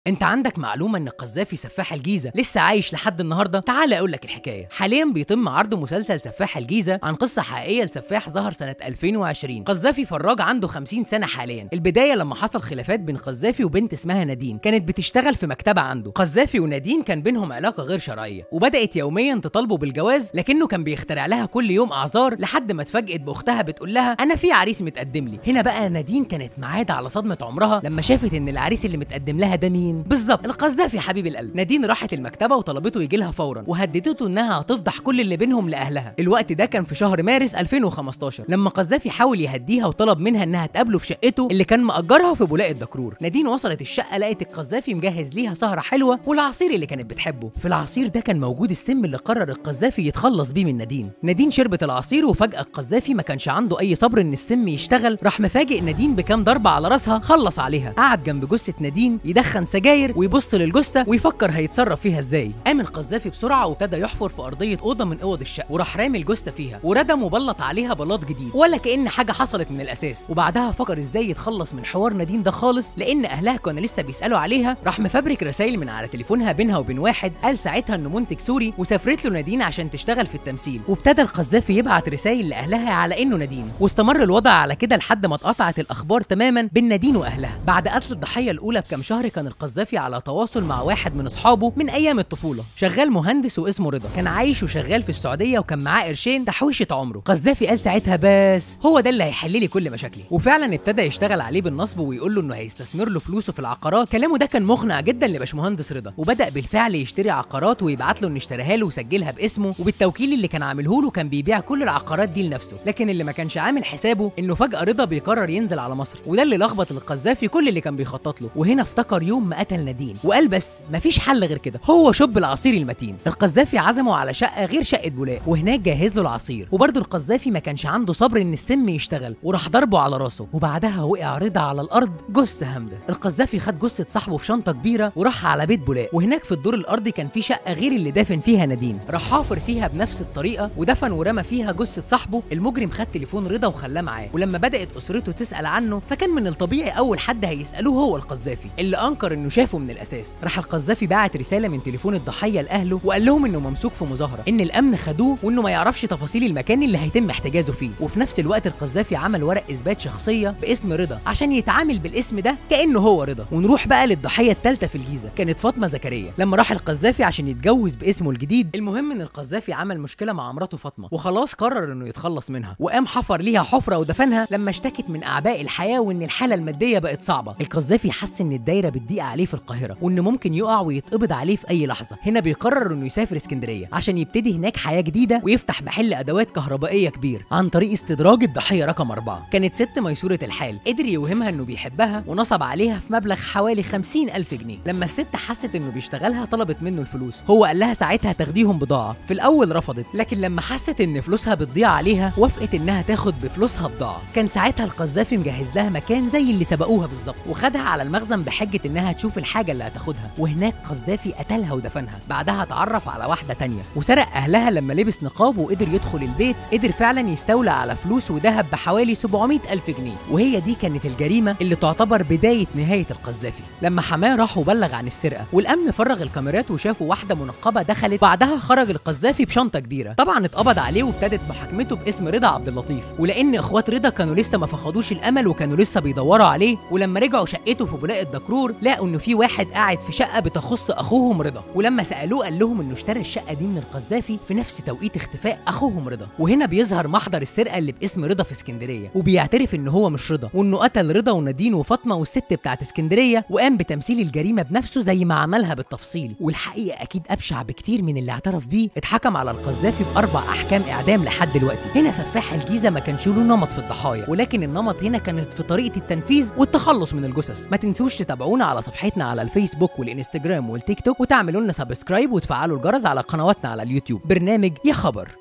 انت عندك معلومه ان القذافي سفاح الجيزه لسه عايش لحد النهارده تعال اقول لك الحكايه حاليا بيتم عرض مسلسل سفاح الجيزه عن قصه حقيقيه لسفاح ظهر سنه 2020 قذافي فراج عنده 50 سنه حاليا البدايه لما حصل خلافات بين قذافي وبنت اسمها نادين كانت بتشتغل في مكتبه عنده قذافي ونادين كان بينهم علاقه غير شرعيه وبدات يوميا تطالبه بالجواز لكنه كان بيخترع لها كل يوم اعذار لحد ما اتفاجئت باختها بتقول لها انا في عريس متقدم لي هنا بقى نادين كانت معاده على صدمه عمرها لما شافت ان العريس اللي متقدم لها ده مين بالظبط القذافي حبيب القلب نادين راحت المكتبه وطلبته يجي لها فورا وهددته انها هتفضح كل اللي بينهم لاهلها الوقت ده كان في شهر مارس 2015 لما قذافي حاول يهديها وطلب منها انها تقابله في شقته اللي كان مأجرها في بولاق الدكرور نادين وصلت الشقه لقت القذافي مجهز ليها سهره حلوه والعصير اللي كانت بتحبه في العصير ده كان موجود السم اللي قرر القذافي يتخلص بيه من نادين نادين شربت العصير وفجاه القذافي ما كانش عنده اي صبر ان السم يشتغل راح مفاجئ نادين بكام ضربه على راسها خلص عليها قعد جنب جثه نادين يدخن سجاير ويبص للجثه ويفكر هيتصرف فيها ازاي قام القذافي بسرعه وابتدى يحفر في ارضيه اوضه من اوض الشقه وراح رامي الجثه فيها وردم وبلط عليها بلاط جديد ولا كان حاجه حصلت من الاساس وبعدها فكر ازاي يتخلص من حوار نادين ده خالص لان اهلها كانوا لسه بيسالوا عليها راح مفبرك رسائل من على تليفونها بينها وبين واحد قال ساعتها انه منتج سوري وسافرت له نادين عشان تشتغل في التمثيل وابتدى القذافي يبعت رسائل لاهلها على انه نادين واستمر الوضع على كده لحد ما اتقطعت الاخبار تماما بين نادين واهلها بعد قتل الضحيه الاولى بكام شهر كان القذافي على تواصل مع واحد من اصحابه من ايام الطفوله شغال مهندس واسمه رضا كان عايش وشغال في السعوديه وكان معاه قرشين تحويشه عمره قذافي قال ساعتها بس هو ده اللي هيحل لي كل مشاكلي وفعلا ابتدى يشتغل عليه بالنصب ويقول له انه هيستثمر له فلوسه في العقارات كلامه ده كان مقنع جدا لباشمهندس رضا وبدا بالفعل يشتري عقارات ويبعت له انه اشتراها له وسجلها باسمه وبالتوكيل اللي كان عامله له كان بيبيع كل العقارات دي لنفسه لكن اللي ما كانش عامل حسابه انه فجاه رضا بيقرر ينزل على مصر وده اللي لخبط القذافي كل اللي كان بيخطط له وهنا افتكر يوم ما قتل نادين وقال بس مفيش حل غير كده هو شب العصير المتين القذافي عزمه على شقه غير شقه بولاق وهناك جهز له العصير وبرده القذافي ما كانش عنده صبر ان السم يشتغل وراح ضربه على راسه وبعدها وقع رضا على الارض جثه هامده القذافي خد جثه صاحبه في شنطه كبيره وراح على بيت بولاق وهناك في الدور الارضي كان في شقه غير اللي دافن فيها نادين راح حافر فيها بنفس الطريقه ودفن ورمى فيها جثه صاحبه المجرم خد تليفون رضا وخلاه معاه ولما بدات اسرته تسال عنه فكان من الطبيعي اول حد هيسالوه هو القذافي اللي انكر انه شافه من الاساس راح القذافي بعت رساله من تليفون الضحيه لاهله وقال لهم انه ممسوك في مظاهره ان الامن خدوه وانه ما يعرفش تفاصيل المكان اللي هيتم احتجازه فيه وفي نفس الوقت القذافي عمل ورق اثبات شخصيه باسم رضا عشان يتعامل بالاسم ده كانه هو رضا ونروح بقى للضحيه الثالثه في الجيزه كانت فاطمه زكريا لما راح القذافي عشان يتجوز باسمه الجديد المهم ان القذافي عمل مشكله مع مراته فاطمه وخلاص قرر انه يتخلص منها وقام حفر ليها حفره ودفنها لما اشتكت من اعباء الحياه وان الحاله الماديه بقت صعبه القذافي حس ان الدايره بتضيق عليه في القاهره وانه ممكن يقع ويتقبض عليه في اي لحظه هنا بيقرر انه يسافر اسكندريه عشان يبتدي هناك حياه جديده ويفتح محل ادوات كهربائيه كبير عن طريق استدراج الضحيه رقم أربعة كانت ست ميسوره الحال قدر يوهمها انه بيحبها ونصب عليها في مبلغ حوالي خمسين ألف جنيه لما الست حست انه بيشتغلها طلبت منه الفلوس هو قال لها ساعتها تاخديهم بضاعه في الاول رفضت لكن لما حست ان فلوسها بتضيع عليها وافقت انها تاخد بفلوسها بضاعه كان ساعتها القذافي مجهز لها مكان زي اللي سبقوها بالظبط وخدها على المخزن بحجه انها تشوف الحاجه اللي هتاخدها وهناك قذافي قتلها ودفنها بعدها اتعرف على واحده تانية وسرق اهلها لما لبس نقاب وقدر يدخل البيت قدر فعلا يستولى على فلوس وذهب بحوالي 700 ألف جنيه وهي دي كانت الجريمة اللي تعتبر بداية نهاية القذافي لما حماه راح وبلغ عن السرقة والأمن فرغ الكاميرات وشافوا واحدة منقبة دخلت بعدها خرج القذافي بشنطة كبيرة طبعا اتقبض عليه وابتدت محاكمته باسم رضا عبد اللطيف ولأن إخوات رضا كانوا لسه ما فقدوش الأمل وكانوا لسه بيدوروا عليه ولما رجعوا شقته في بولاق الدكرور لقوا إنه في واحد قاعد في شقة بتخص أخوهم رضا ولما سألوه قال لهم إنه اشترى الشقة دي من القذافي في نفس توقيت اختفاء أخوهم رضا وهنا بيظهر محضر السرقة اللي باسم رضا في اسكندرية وبيعترف إن هو مش رضا وإنه قتل رضا ونادين وفاطمة والست بتاعت اسكندرية وقام بتمثيل الجريمة بنفسه زي ما عملها بالتفصيل والحقيقة أكيد أبشع بكتير من اللي اعترف بيه اتحكم على القذافي بأربع أحكام إعدام لحد دلوقتي هنا سفاح الجيزة ما كانش له نمط في الضحايا ولكن النمط هنا كانت في طريقة التنفيذ والتخلص من الجثث ما تنسوش تتابعونا على صفحتنا على الفيسبوك والانستجرام والتيك توك وتعملوا لنا سبسكرايب وتفعلوا الجرس على قنواتنا على اليوتيوب برنامج يا خبر